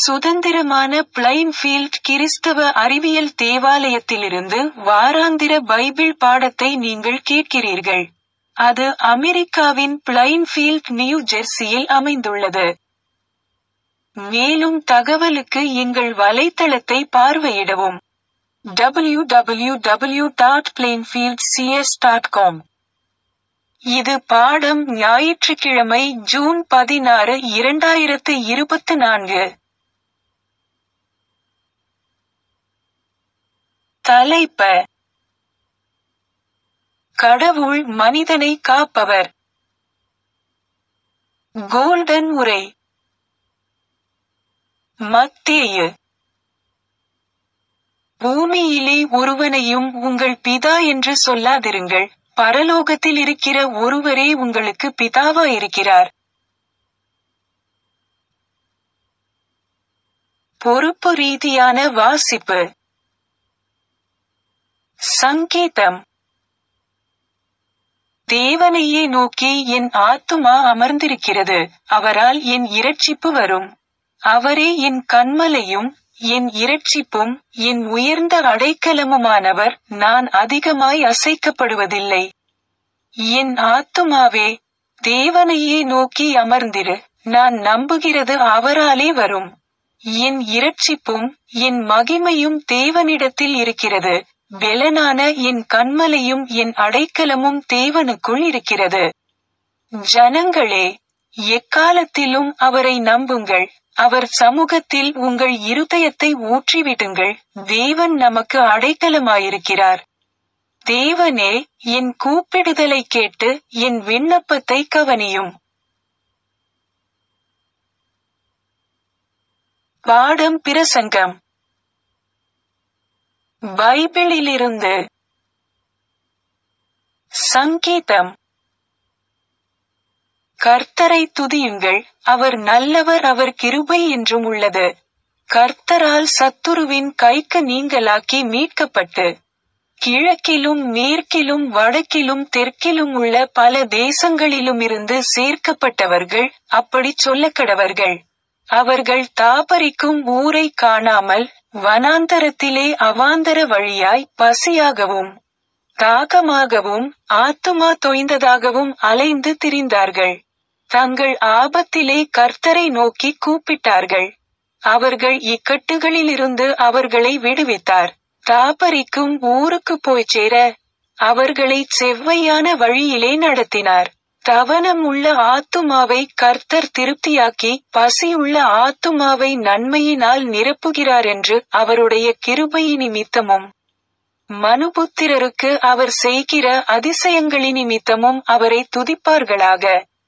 சுதந்திரமான பிளைன்ஃபீல்ட் கிறிஸ்தவ அறிவியல் தேவாலயத்திலிருந்து வாராந்திர பைபிள் பாடத்தை நீங்கள் கேட்கிறீர்கள். அது அமெரிக்காவின் பிளைன்ஃபீல்ட் நியூ ஜெர்சியில் அமைந்துள்ளது. மேலும் தகவலுக்கு எங்கள் வலைத்தளத்தை பார்வையிடவும். www.plainfieldcs.com இது பாடம் ஞாயிற்றுக்கிழமை ஜூன் பதினாறு இரண்டாயிரத்து இருபத்து நான்கு. தலைப்ப கடவுள் மனிதனை காப்பவர். கோல்டன் உரை மத்தேயு பூமியிலே ஒருவனையும் உங்கள் பிதா என்று சொல்லாதிருங்கள் பரலோகத்தில் இருக்கிற ஒருவரே உங்களுக்கு பிதாவாயிருக்கிறார். பொறுப்பு ரீதியான வாசிப்பு சங்கீதம் தேவனையே நோக்கி என் ஆத்துமா அமர்ந்திருக்கிறது அவரால் என் இரட்சிப்பு வரும். அவரே என் கன்மலையும் என் இரட்சிப்பும் என் உயர்ந்த அடைக்கலமுமானவர் நான் அதிகமாய் அசைக்கப்படுவதில்லை. என் ஆத்துமாவே தேவனையே நோக்கி அமர்ந்திரு நான் நம்புகிறது அவராலே வரும். என் இரட்சிப்பும் என் மகிமையும் தேவனிடத்தில் இருக்கிறது பெலனான என் கன்மலையும் என் அடைக்கலமும் தேவனுக்குள் இருக்கிறது. ஜனங்களே எக்காலத்திலும் அவரை நம்புங்கள் அவர் சமூகத்தில் உங்கள் இருதயத்தை ஊற்றிவிடுங்கள் தேவன் நமக்கு அடைக்கலமாயிருக்கிறார். தேவனே என் கூப்பிடுதலை கேட்டு என் விண்ணப்பத்தை கவனியும். பாடம் பிரசங்கம் பைபிளிலிருந்து சங்கீதம் கர்த்தரை துதியுங்கள் அவர் நல்லவர் அவர் கிருபை என்றும் உள்ளது. கர்த்தரால் சத்துருவின் கைக்கு நீங்கலாக்கி மீட்கப்பட்டு கிழக்கிலும் மேற்கிலும் வடக்கிலும் தெற்கிலும் உள்ள பல தேசங்களிலுமிருந்து சேர்க்கப்பட்டவர்கள் அப்படிச் சொல்லக்கடவர்கள். அவர்கள் தாபரிக்கும் ஊரை காணாமல் வனாந்தரத்திலே அவாந்தர வழியாய் பசியாகவும் தாகமாகவும் ஆத்துமா தொய்ந்ததாகவும் அலைந்து திரிந்தார்கள். தங்கள் ஆபத்திலே கர்த்தரை நோக்கி கூப்பிட்டார்கள். அவர்கள் இக்கட்டுகளிலிருந்து அவர்களை விடுவித்தார். தாபரிக்கும் ஊருக்கு போய்ச் சேர அவர்களைச் செவ்வையான வழியிலே நடத்தினார். தவனம் உள்ள ஆத்துமாவை கர்த்தர் திருப்தியாக்கி பசியுள்ள ஆத்துமாவை நன்மையினால் நிரப்புகிறாரென்று அவருடைய கிருபையினிமித்தமும் மனுபுத்திரருக்கு அவர் செய்கிற அதிசயங்களினிமித்தமும் அவரை துதிப்பார்களாக.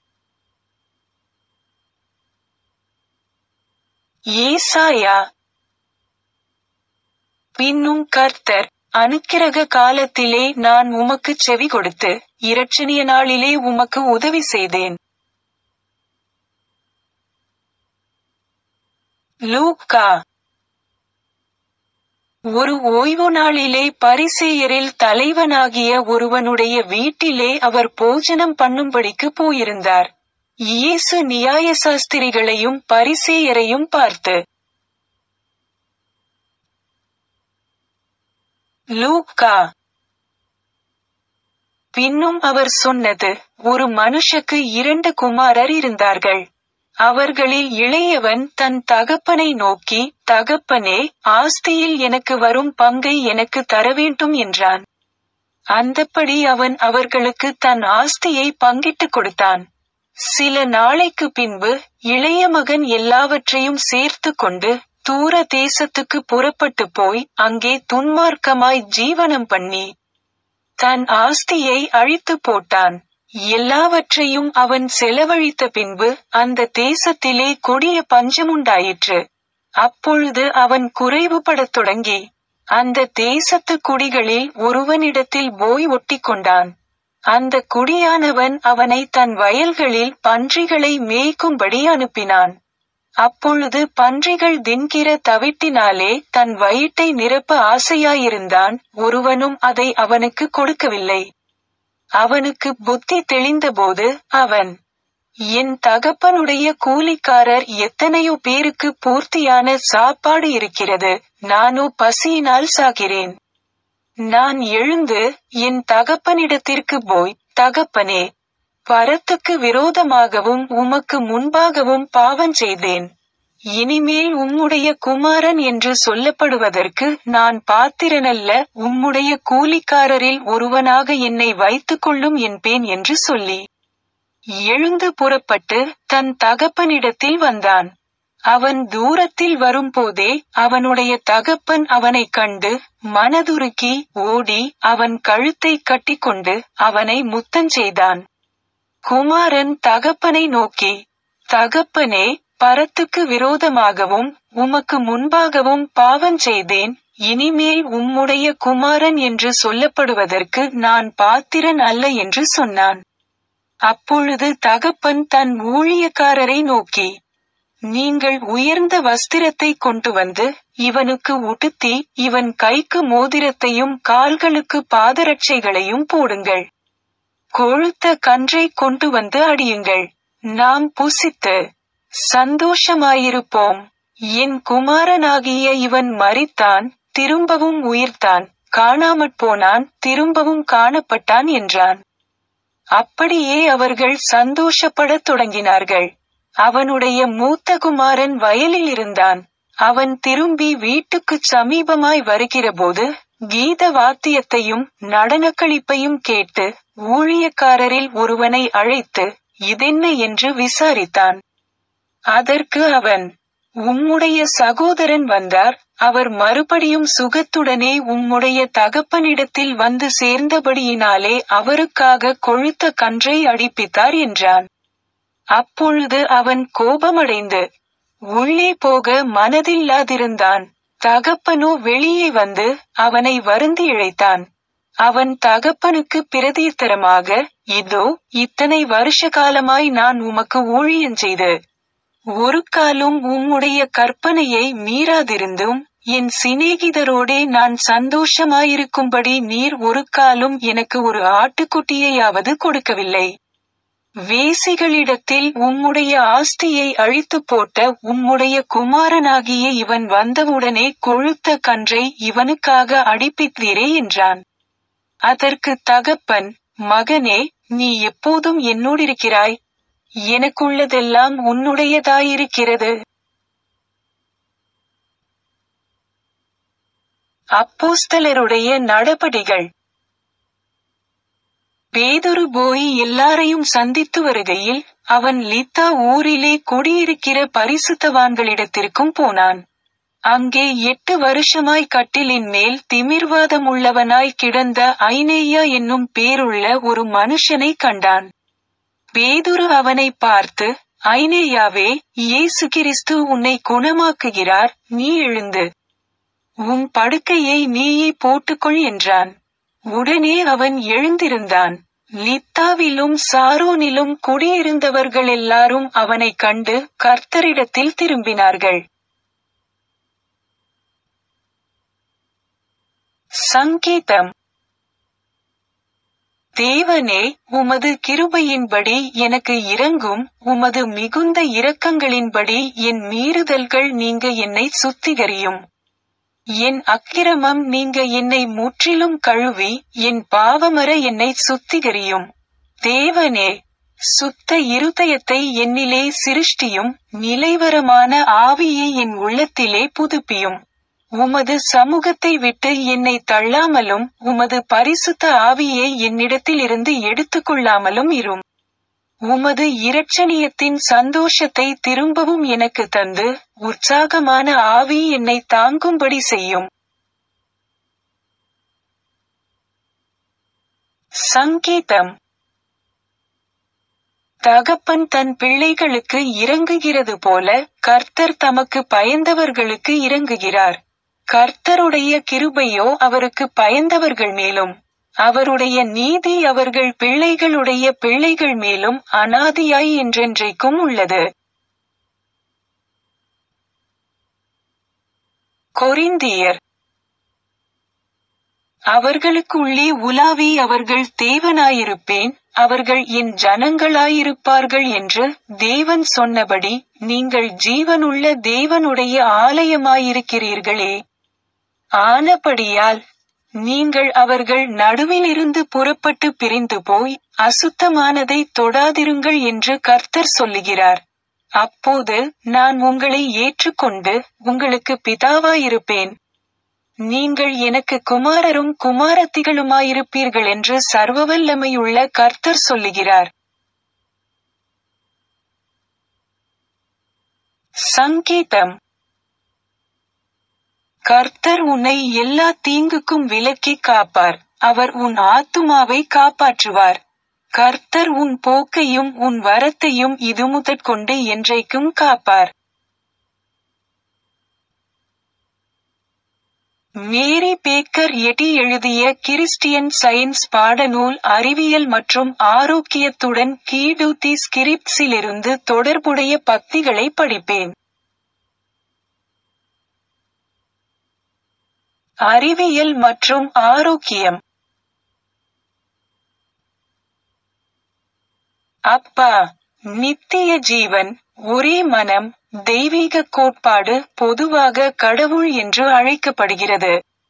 ஏசாயா பின்னும் கர்த்தர் அனுக்கிரக காலத்திலே நான் உமக்குச் செவி கொடுத்து இரட்சணிய நாளிலே உமக்கு உதவி செய்தேன். லூக்கா ஒரு ஓய்வு நாளிலே பரிசேயரில் தலைவனாகிய ஒருவனுடைய வீட்டிலே அவர் போஜனம் பண்ணும்படிக்கு போயிருந்தார். இயேசு நியாயசாஸ்திரிகளையும் பரிசேயரையும் பார்த்து லூக்கா பின்னும் அவர் சொன்னது ஒரு மனுஷக்கு இரண்டு குமாரர் இருந்தார்கள். அவர்களில் இளையவன் தன் தகப்பனை நோக்கி தகப்பனே ஆஸ்தியில் எனக்கு வரும் பங்கை எனக்கு தரவேண்டும் என்றான். அந்தப்படி அவன் அவர்களுக்கு தன் ஆஸ்தியை பங்கிட்டுக் கொடுத்தான். சில நாளைக்கு பின்பு இளைய மகன் எல்லாவற்றையும் சேர்த்து கொண்டு தூர தேசத்துக்கு புறப்பட்டு போய் அங்கே துன்மார்க்கமாய் ஜீவனம் பண்ணி தன் ஆஸ்தியை அழித்து போட்டான். எல்லாவற்றையும் அவன் செலவழித்த பின்பு அந்த தேசத்திலே கொடிய பஞ்சமுண்டாயிற்று. அப்பொழுது அவன் குறைவுபடத் தொடங்கி அந்த தேசத்து குடிகளில் ஒருவனிடத்தில் போய் ஒட்டிக்கொண்டான். அந்த குடியானவன் அவனை தன் வயல்களில் பன்றிகளை மேய்க்கும்படி அனுப்பினான். அப்பொழுது பன்றிகள் தின்கிற தவிட்டினாலே தன் வயிற்றை நிரப்ப ஆசையாயிருந்தான் ஒருவனும் அதை அவனுக்கு கொடுக்கவில்லை. அவனுக்கு புத்தி தெளிந்தபோது அவன் என் தகப்பனுடைய கூலிக்காரர் எத்தனையோ பேருக்கு பூர்த்தியான சாப்பாடு இருக்கிறது நானோ பசியினால் சாகிறேன் நான் எழுந்து என் தகப்பனிடத்திற்கு போய் தகப்பனே பரத்துக்கு விரோதமாகவும் உமக்கு முன்பாகவும் பாவம் செய்தேன் இனிமேல் உம்முடைய குமாரன் என்று சொல்லப்படுவதற்கு நான் பாத்திரனல்ல உம்முடைய கூலிக்காரரில் ஒருவனாக என்னை வைத்துக் கொள்ளும் என்பேன் என்று சொல்லி எழுந்து புறப்பட்டு தன் தகப்பனிடத்தில் வந்தான் அவன் தூரத்தில் வரும்போதே அவனுடைய தகப்பன் அவனைக் கண்டு மனதுருக்கி ஓடி அவன் கழுத்தை கட்டிக்கொண்டு அவனை முத்தஞ்செய்தான் குமாரன் தகப்பனை நோக்கி தகப்பனே பரத்துக்கு விரோதமாகவும் உமக்கு முன்பாகவும் பாவம் செய்தேன் இனிமேல் உம்முடைய குமாரன் என்று சொல்லப்படுவதற்கு நான் பாத்திரன் அல்ல என்று சொன்னான் அப்பொழுது தகப்பன் தன் ஊழியக்காரரை நோக்கி நீங்கள் உயர்ந்த வஸ்திரத்தை கொண்டு வந்து இவனுக்கு உடுத்தி இவன் கைக்கு மோதிரத்தையும் கால்களுக்கு பாதரட்சைகளையும் போடுங்கள் கொழுத்த கன்றை கொண்டு வந்து அடியுங்கள் நாம் புசித்து சந்தோஷமாயிருப்போம் என் குமாரனாகிய இவன் மரித்தான் திரும்பவும் உயிர்த்தான் காணாமற் போனான் திரும்பவும் காணப்பட்டான் என்றான் அப்படியே அவர்கள் சந்தோஷப்படத் தொடங்கினார்கள் அவனுடைய மூத்த குமாரன் வயலில் இருந்தான் அவன் திரும்பி வீட்டுக்குச் சமீபமாய் வருகிறபோது கீத வாத்தியத்தையும் நடனக்களிப்பையும் கேட்டு ஊழியக்காரரில் ஒருவனை அழைத்து இதென்ன என்று விசாரித்தான் அதற்கு அவன் உம்முடைய சகோதரன் வந்தார் அவர் மறுபடியும் சுகத்துடனே உம்முடைய தகப்பனிடத்தில் வந்து சேர்ந்தபடியினாலே அவருக்காக கொழுத்த கன்றை அடிப்பித்தார் என்றான் அப்பொழுது அவன் கோபமடைந்து உள்ளே போக மனதில்லாதிருந்தான் தகப்பனோ வெளியே வந்து அவனை வருந்தி இழைத்தான் அவன் தகப்பனுக்கு பிரதித்தரமாக இதோ இத்தனை வருஷ காலமாய் நான் உமக்கு ஊழியம் செய்து ஒரு காலும் உம்முடைய கற்பனையை மீறாதிருந்தும் என் சிநேகிதரோடே நான் சந்தோஷமாயிருக்கும்படி நீர் ஒரு காலும் எனக்கு ஒரு ஆட்டுக்குட்டியையாவது கொடுக்கவில்லை வேசிகளிடத்தில் உம்முடைய ஆஸ்தியை அழித்து போட்ட உம்முடைய குமாரனாகிய இவன் வந்தவுடனே கொழுத்த கன்றை இவனுக்காக அடிப்பித்தீரே என்றான் அதற்கு தகப்பன் மகனே நீ எப்போதும் என்னோடிருக்கிறாய் எனக்குள்ளதெல்லாம் உன்னுடையதாயிருக்கிறது அப்போஸ்தலருடைய நடபடிகள் பேதுரு போய் எல்லாரையும் சந்தித்து வருகையில் அவன் லித்தா ஊரிலே குடியிருக்கிற பரிசுத்தவான்களிடத்திற்கும் போனான் அங்கே எட்டு வருஷமாய் கட்டிலின் மேல் திமிர்வாதம் உள்ளவனாய் கிடந்த ஐனேயா என்னும் பேருள்ள ஒரு மனுஷனை கண்டான் பேதுரு அவனை பார்த்து ஐனேயாவே இயேசு கிறிஸ்து உன்னை குணமாக்குகிறார் நீ எழுந்து உன் படுக்கையை நீயே போட்டுக்கொள் என்றான் உடனே அவன் எழுந்திருந்தான் லித்தாவிலும் சாரோனிலும் குடியிருந்தவர்கள் எல்லாரும் அவனை கண்டு கர்த்தரிடத்தில் திரும்பினார்கள் சங்கீதம் தேவனே உமது கிருபையின்படி எனக்கு இறங்கும் உமது மிகுந்த இரக்கங்களின்படி என் மீறுதல்கள் நீங்க என்னை சுத்திகரியும் என் அக்கிரமம் நீங்க என்னை முற்றிலும் கழுவி என் பாவமர என்னை சுத்திகரியும் தேவனே சுத்த இருதயத்தை என்னிலே சிருஷ்டியும் நிலைவரமான ஆவியை என் உள்ளத்திலே புதுப்பியும் உமது சமூகத்தை விட்டு என்னை தள்ளாமலும் உமது பரிசுத்த ஆவியை என்னிடத்திலிருந்து எடுத்துக்கொள்ளாமலும் இரும் உமது இரட்சணியத்தின் சந்தோஷத்தை திரும்பவும் எனக்கு தந்து உற்சாகமான ஆவி என்னை தாங்கும்படி செய்யும் சங்கீதம் தகப்பன் தன் பிள்ளைகளுக்கு இறங்குகிறது போல கர்த்தர் தமக்கு பயந்தவர்களுக்கு இறங்குகிறார் கர்த்தருடைய கிருபையோ அவருக்கு பயந்தவர்கள் மேலும் அவருடைய நீதி அவர்கள் பிள்ளைகளுடைய பிள்ளைகள் மேலும் அனாதியாய் என்றென்றைக்கும் உள்ளது கொரிந்தியர் அவர்களுக்குள்ளே உலாவி அவர்கள் தேவனாயிருப்பேன் அவர்கள் என் ஜனங்களாயிருப்பார்கள் என்று தேவன் சொன்னபடி நீங்கள் ஜீவனுள்ள தேவனுடைய ஆலயமாயிருக்கிறீர்களே ஆனபடியால் நீங்கள் அவர்கள் நடுவிலிருந்து புறப்பட்டு பிரிந்து போய் அசுத்தமானதை தொடாதிருங்கள் என்று கர்த்தர் சொல்லுகிறார் அப்போது நான் உங்களை ஏற்றுக்கொண்டு உங்களுக்கு பிதாவாயிருப்பேன் நீங்கள் எனக்கு குமாரரும் குமாரத்திகளுமாயிருப்பீர்கள் என்று சர்வவல்லமையுள்ள கர்த்தர் சொல்லுகிறார் சங்கீதம் கர்த்தர் உன்னை எல்லா தீங்குக்கும் விலக்கி காப்பார் அவர் உன் ஆத்துமாவை காப்பாற்றுவார் கர்த்தர் உன் போக்கையும் உன் வரத்தையும் இது முதற்கொண்டு என்றைக்கும் காப்பார் மேரி பேக்கர் எட்டி எழுதிய கிறிஸ்டியன் சயின்ஸ் பாடநூல் அறிவியல் மற்றும் ஆரோக்கியத்துடன் கீடூத்தி ஸ்கிரிப்ட்ஸிலிருந்து தொடர்புடைய பத்திகளை படிப்பேன் அறிவியல் மற்றும் ஆரோக்கியம் அப்பா நித்திய ஜீவன் ஒரே மனம் தெய்வீக கோட்பாடு பொதுவாக கடவுள் என்று அழைக்கப்படுகிறது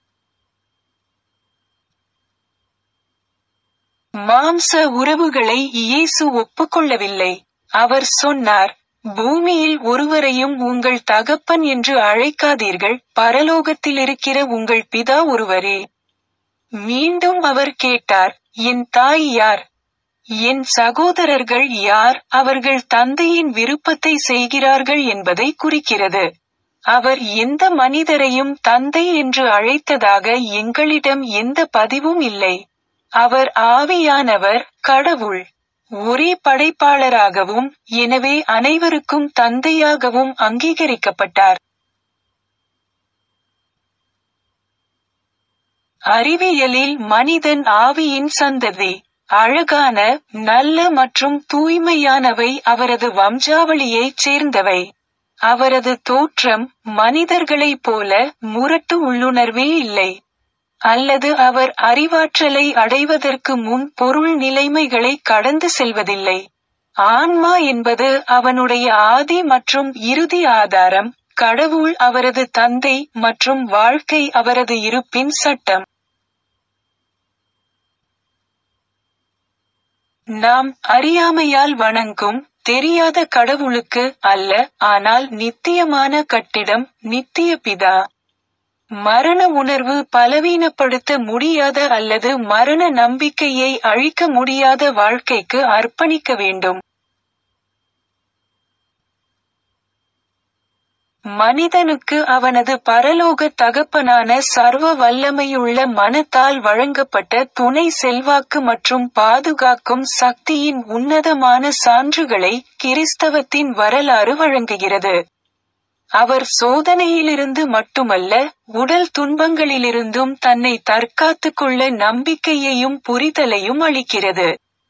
மாம்ச உறவுகளை இயேசு ஒப்புக்கொள்ளவில்லை அவர் சொன்னார் பூமியில் ஒருவரையும் உங்கள் தகப்பன் என்று அழைக்காதீர்கள் பரலோகத்தில் இருக்கிற உங்கள் பிதா ஒருவரே மீண்டும் அவர் கேட்டார் என் தாய் யார் என் சகோதரர்கள் யார் அவர்கள் தந்தையின் விருப்பத்தை செய்கிறார்கள் என்பதை குறிக்கிறது அவர் எந்த மனிதரையும் தந்தை என்று அழைத்ததாக எங்களிடம் எந்த பதிவும் இல்லை அவர் ஆவியானவர் கடவுள் ஒரே படைப்பாளராகவும் எனவே அனைவருக்கும் தந்தையாகவும் அங்கீகரிக்கப்பட்டார் அறிவியலில் மனிதன் ஆவியின் சந்ததி அழகான நல்ல மற்றும் தூய்மையானவை அவரது வம்சாவளியைச் சேர்ந்தவை அவரது தோற்றம் மனிதர்களைப் போல முரட்டு உள்ளுணர்வே இல்லை அல்லது அவர் அறிவாற்றலை அடைவதற்கு முன் பொருள் நிலைமைகளை கடந்து செல்வதில்லை ஆன்மா என்பது அவனுடைய ஆதி மற்றும் இறுதி ஆதாரம் கடவுள் அவரது தந்தை மற்றும் வாழ்க்கை அவரது இருப்பின் சட்டம் நாம் அறியாமையால் வணங்கும் தெரியாத கடவுளுக்கு அல்ல ஆனால் நித்தியமான கட்டிடம் நித்திய பிதா மரண உணர்வு பலவீனப்படுத்த முடியாத அல்லது மரண நம்பிக்கையை அழிக்க முடியாத வாழ்க்கைக்கு அர்ப்பணிக்க வேண்டும் மனிதனுக்கு அவனது பரலோக தகப்பனான சர்வ வல்லமையுள்ள மனத்தால் வழங்கப்பட்ட துணை செல்வாக்கு மற்றும் பாதுகாக்கும் சக்தியின் உன்னதமான சான்றுகளை கிறிஸ்தவத்தின் வரலாறு வழங்குகிறது அவர் சோதனையிலிருந்து மட்டுமல்ல உடல் துன்பங்களிலிருந்தும் தன்னை தற்காத்துக் கொள்ள நம்பிக்கையையும் புரிதலையும் அளிக்கிறது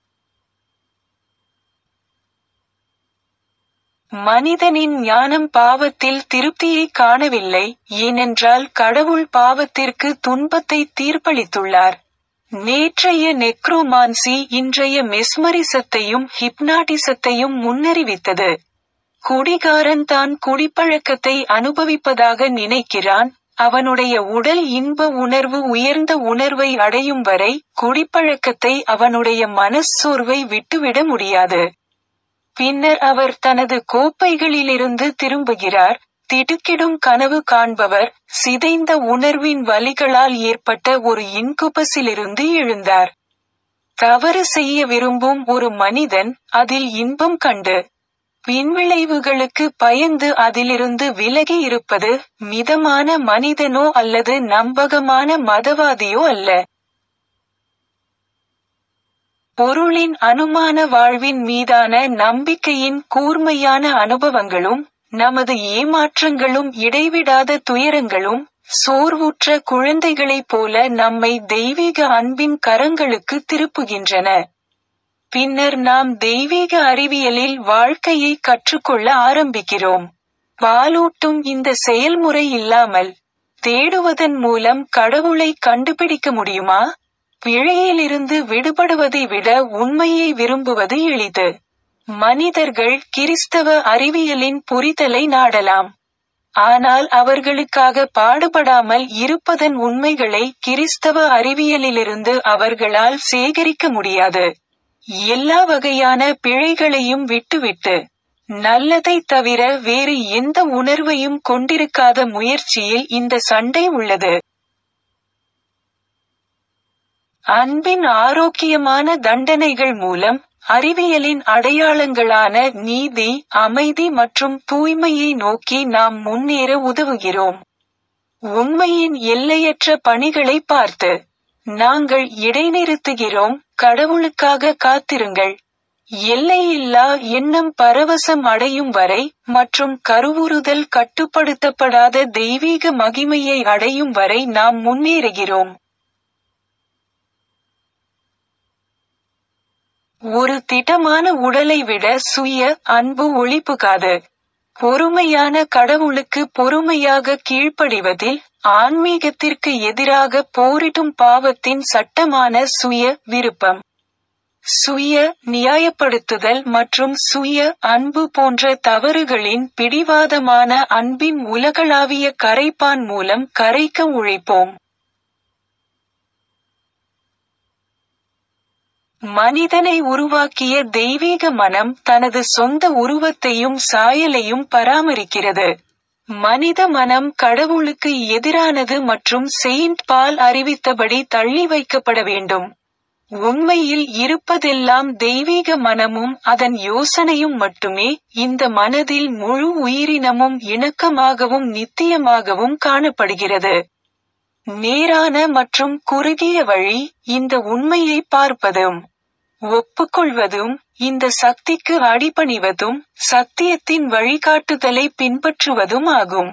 மனிதனின் ஞானம் பாவத்தில் திருப்தியை காணவில்லை ஏனென்றால் கடவுள் பாவத்திற்கு துன்பத்தை தீர்ப்பளித்துள்ளார் நேற்றைய நெக்ரோமான்சி இன்றைய மெஸ்மரிசத்தையும் ஹிப்னாட்டிசத்தையும் முன்னறிவித்தது குடிகாரன் தான் குடிப்பழக்கத்தை அனுபவிப்பதாக நினைக்கிறான் அவனுடைய உடல் இன்ப உணர்வு உயர்ந்த உணர்வை அடையும் வரை குடிப்பழக்கத்தை அவனுடைய மனச்சோர்வை விட்டுவிட முடியாது பின்னர் அவர் தனது கோப்பைகளிலிருந்து திரும்புகிறார் திடுக்கிடும் கனவு காண்பவர் சிதைந்த உணர்வின் வலிகளால் ஏற்பட்ட ஒரு இன்குபஸிலிருந்து எழுந்தார் தவறு செய்ய விரும்பும் ஒரு மனிதன் அதில் இன்பம் கண்டு பின்விளைவுகளுக்கு பயந்து அதிலிருந்து விலகி இருப்பது மிதமான மனிதனோ அல்லது நம்பகமான மதவாதியோ அல்ல பொருளின் அனுமான வாழ்வின் மீதான நம்பிக்கையின் கூர்மையான அனுபவங்களும் நமது ஏமாற்றங்களும் இடைவிடாத துயரங்களும் சோர்வுற்ற குழந்தைகளைப் போல நம்மை தெய்வீக அன்பின் கரங்களுக்கு திருப்புகின்றன பின்னர் நாம் தெய்வீக அறிவியலில் வாழ்க்கையை கற்றுக்கொள்ள ஆரம்பிக்கிறோம் பாலூட்டும் இந்த செயல்முறை இல்லாமல் தேடுவதன் மூலம் கடவுளை கண்டுபிடிக்க முடியுமா பிழையிலிருந்து விடுபடுவதை விட உண்மையை விரும்புவது எளிது மனிதர்கள் கிறிஸ்தவ அறிவியலின் புரிதலை நாடலாம் ஆனால் அவர்களுக்காக பாடுபடாமல் இருப்பதன் உண்மைகளை கிறிஸ்தவ அறிவியலிலிருந்து அவர்களால் சேகரிக்க முடியாது எல்லா வகையான பிழைகளையும் விட்டுவிட்டு நல்லதை தவிர வேறு எந்த உணர்வையும் கொண்டிருக்காத முயற்சியில் இந்த சண்டை உள்ளது அன்பின் ஆரோக்கியமான தண்டனைகள் மூலம் அறிவியலின் அடையாளங்களான நீதி அமைதி மற்றும் தூய்மையை நோக்கி நாம் முன்னேற உதவுகிறோம் உண்மையின் எல்லையற்ற பணிகளை பார்த்து நாங்கள் இடைநிறுத்துகிறோம் கடவுளுக்காக காத்திருங்கள் எல்லையில்லா எண்ணம் பரவசம் அடையும் வரை மற்றும் கருவுறுதல் கட்டுப்படுத்தப்படாத தெய்வீக மகிமையை அடையும் வரை நாம் முன்னேறுகிறோம் ஒரு திடமான உடலை விட சுய அன்பு ஒளிப்புகாது பொறுமையான கடவுளுக்கு பொறுமையாக கீழ்ப்படிவதில் ஆன்மீகத்திற்கு எதிராக போரிடும் பாவத்தின் சட்டமான சுய விருப்பம் சுய நியாயப்படுத்துதல் மற்றும் சுய அன்பு போன்ற தவறுகளின் பிடிவாதமான அன்பின் உலகளாவிய கரைப்பான் மூலம் கரைக்க உழைப்போம் மனிதனை உருவாக்கிய தெய்வீக மனம் தனது சொந்த உருவத்தையும் சாயலையும் பராமரிக்கிறது மனித மனம் கடவுளுக்கு எதிரானது மற்றும் செயின்ட் பால் அறிவித்தபடி தள்ளி வைக்கப்பட வேண்டும் உண்மையில் இருப்பதெல்லாம் தெய்வீக மனமும் அதன் யோசனையும் மட்டுமே இந்த மனதில் முழு உயிரினமும் இணக்கமாகவும் நித்தியமாகவும் காணப்படுகிறது நேரான மற்றும் குறுகிய வழி இந்த உண்மையை பார்ப்பதும் ஒப்புக்கொள்வதும் இந்த சக்திக்கு அடிபணிவதும் சத்தியத்தின் வழிகாட்டுதலை பின்பற்றுவதும் ஆகும்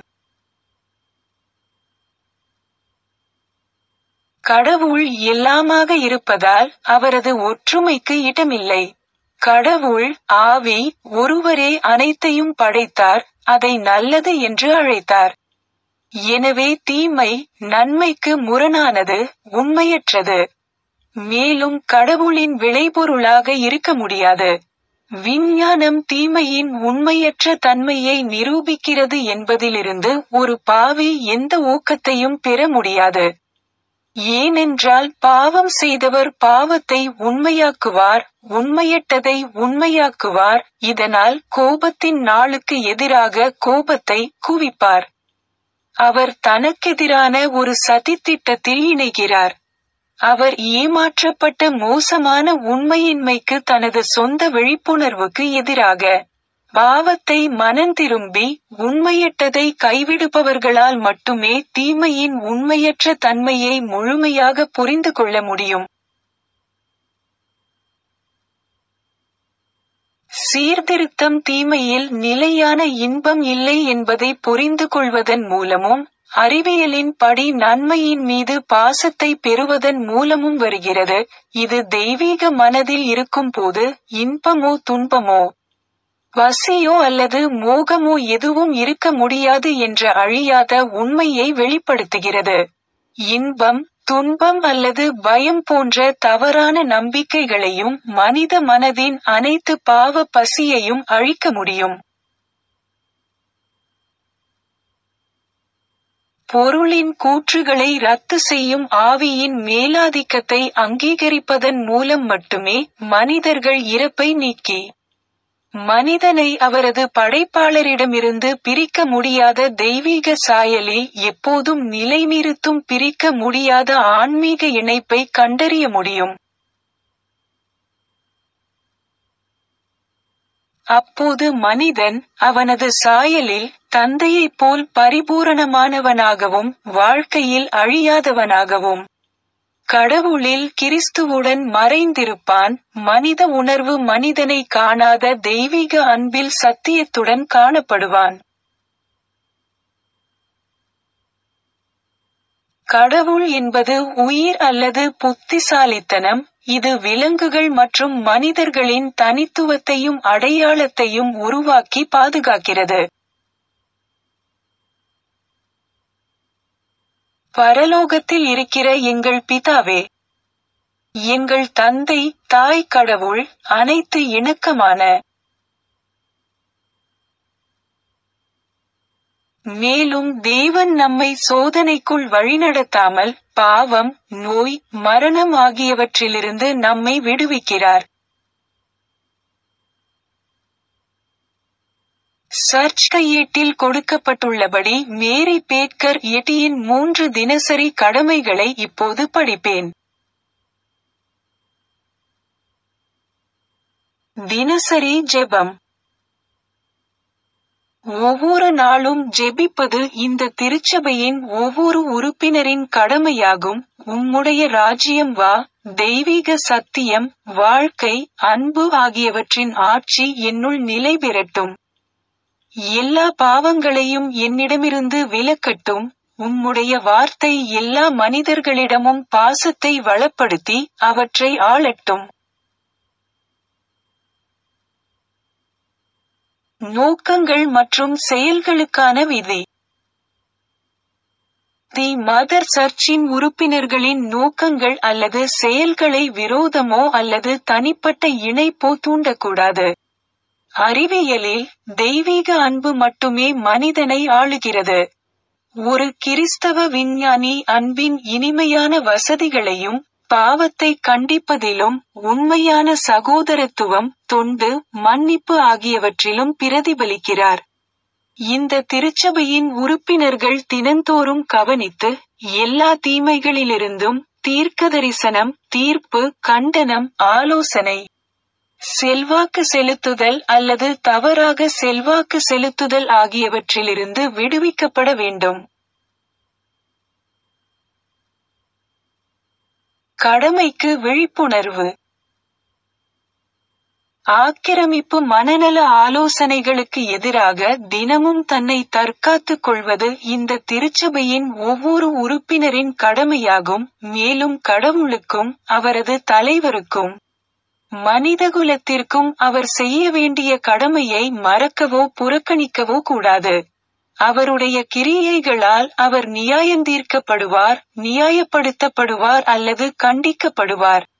கடவுள் எல்லாமாக இருப்பதால் அவரது ஒற்றுமைக்கு இடமில்லை கடவுள் ஆவி ஒருவரே அனைத்தையும் படைத்தார் அதை நல்லது என்று அழைத்தார் எனவே தீமை நன்மைக்கு முரணானது உண்மையற்றது மேலும் கடவுளின் விளைபொருளாக இருக்க முடியாது விஞ்ஞானம் தீமையின் உண்மையற்ற தன்மையை நிரூபிக்கிறது என்பதிலிருந்து ஒரு பாவி எந்த ஊக்கத்தையும் பெற முடியாது ஏனென்றால் பாவம் செய்தவர் பாவத்தை உண்மையாக்குவார் உண்மையற்றதை உண்மையாக்குவார் இதனால் கோபத்தின் நாளுக்கு எதிராக கோபத்தை குவிப்பார் அவர் தனக்கெதிரான ஒரு சதித்திட்டத்தில் இணைகிறார் அவர் ஏமாற்றப்பட்ட மோசமான உண்மையின்மைக்கு தனது சொந்த விழிப்புணர்வுக்கு எதிராக பாவத்தை மனந்திரும்பி உண்மையற்றதை கைவிடுபவர்களால் மட்டுமே தீமையின் உண்மையற்ற தன்மையை முழுமையாக புரிந்து கொள்ள முடியும் சீர்திருத்தம் தீமையில் நிலையான இன்பம் இல்லை என்பதை புரிந்து கொள்வதன் மூலமும் அறிவியலின் படி நன்மையின் மீது பாசத்தை பெறுவதன் மூலமும் வருகிறது இது தெய்வீக மனதில் இருக்கும் போது இன்பமோ துன்பமோ வசியோ அல்லது மோகமோ எதுவும் இருக்க முடியாது என்ற அழியாத உண்மையை வெளிப்படுத்துகிறது இன்பம் துன்பம் அல்லது பயம் போன்ற தவறான நம்பிக்கைகளையும் மனித மனதின் அனைத்து பாவ பசியையும் அழிக்க முடியும் பொருளின் கூற்றுகளை ரத்து செய்யும் ஆவியின் மேலாதிக்கத்தை அங்கீகரிப்பதன் மூலம் மட்டுமே மனிதர்கள் இறப்பை நீக்கி மனிதனை அவரது படைப்பாளரிடமிருந்து பிரிக்க முடியாத தெய்வீக சாயலில் எப்போதும் நிலைநிறுத்தும் பிரிக்க முடியாத ஆன்மீக இணைப்பை கண்டறிய முடியும் அப்போது மனிதன் அவனது சாயலில் தந்தையைப் போல் பரிபூரணமானவனாகவும் வாழ்க்கையில் அழியாதவனாகவும் கடவுளில் கிறிஸ்துவுடன் மறைந்திருப்பான் மனித உணர்வு மனிதனை காணாத தெய்வீக அன்பில் சத்தியத்துடன் காணப்படுவான் கடவுள் என்பது உயிர் அல்லது புத்திசாலித்தனம் இது விலங்குகள் மற்றும் மனிதர்களின் தனித்துவத்தையும் அடையாளத்தையும் உருவாக்கி பாதுகாக்கிறது பரலோகத்தில் இருக்கிற எங்கள் பிதாவே எங்கள் தந்தை தாய் கடவுள் அனைத்து இணக்கமான மேலும் தேவன் நம்மை சோதனைக்குள் வழிநடத்தாமல் பாவம் நோய் மரணம் ஆகியவற்றிலிருந்து நம்மை விடுவிக்கிறார் சர்ச் கையேட்டில் கொடுக்கப்பட்டுள்ளபடி மேரி பேட்கர் எட்டியின் மூன்று தினசரி கடமைகளை இப்போது படிப்பேன் தினசரி ஜெபம் ஒவ்வொரு நாளும் ஜெபிப்பது இந்த திருச்சபையின் ஒவ்வொரு உறுப்பினரின் கடமையாகும் உம்முடைய ராஜ்யம் வா தெய்வீக சத்தியம் வாழ்க்கை அன்பு ஆகியவற்றின் ஆட்சி என்னுள் நிலை பெறட்டும் எல்லா பாவங்களையும் என்னிடமிருந்து விலக்கட்டும் உம்முடைய வார்த்தை எல்லா மனிதர்களிடமும் பாசத்தை வளப்படுத்தி அவற்றை ஆளட்டும் நோக்கங்கள் மற்றும் செயல்களுக்கான விதி தி மதர் சர்ச்சின் உறுப்பினர்களின் நோக்கங்கள் அல்லது செயல்களை விரோதமோ அல்லது தனிப்பட்ட இணைப்போ தூண்டக்கூடாது அறிவியலில் தெய்வீக அன்பு மட்டுமே மனிதனை ஆளுகிறது ஒரு கிறிஸ்தவ விஞ்ஞானி அன்பின் இனிமையான வசதிகளையும் பாவத்தை கண்டிப்பதிலும் உண்மையான சகோதரத்துவம் தொண்டு மன்னிப்பு ஆகியவற்றிலும் பிரதிபலிக்கிறார் இந்த திருச்சபையின் உறுப்பினர்கள் தினந்தோறும் கவனித்து எல்லா தீமைகளிலிருந்தும் தீர்க்கதரிசனம் தீர்ப்பு கண்டனம் ஆலோசனை செல்வாக்கு செலுத்துதல் அல்லது தவறாக செல்வாக்கு செலுத்துதல் ஆகியவற்றிலிருந்து விடுவிக்கப்பட வேண்டும் கடமைக்கு விழிப்புணர்வு ஆக்கிரமிப்பு மனநல ஆலோசனைகளுக்கு எதிராக தினமும் தன்னை தற்காத்துக் கொள்வது இந்த திருச்சபையின் ஒவ்வொரு உறுப்பினரின் கடமையாகும் மேலும் கடவுளுக்கும் அவரது தலைவருக்கும் மனிதகுலத்திற்கும் அவர் செய்ய வேண்டிய கடமையை மறக்கவோ புறக்கணிக்கவோ கூடாது அவருடைய கிரியைகளால் அவர் நியாயந்தீர்க்கப்படுவார் நியாயப்படுத்தப்படுவார் அல்லது கண்டிக்கப்படுவார்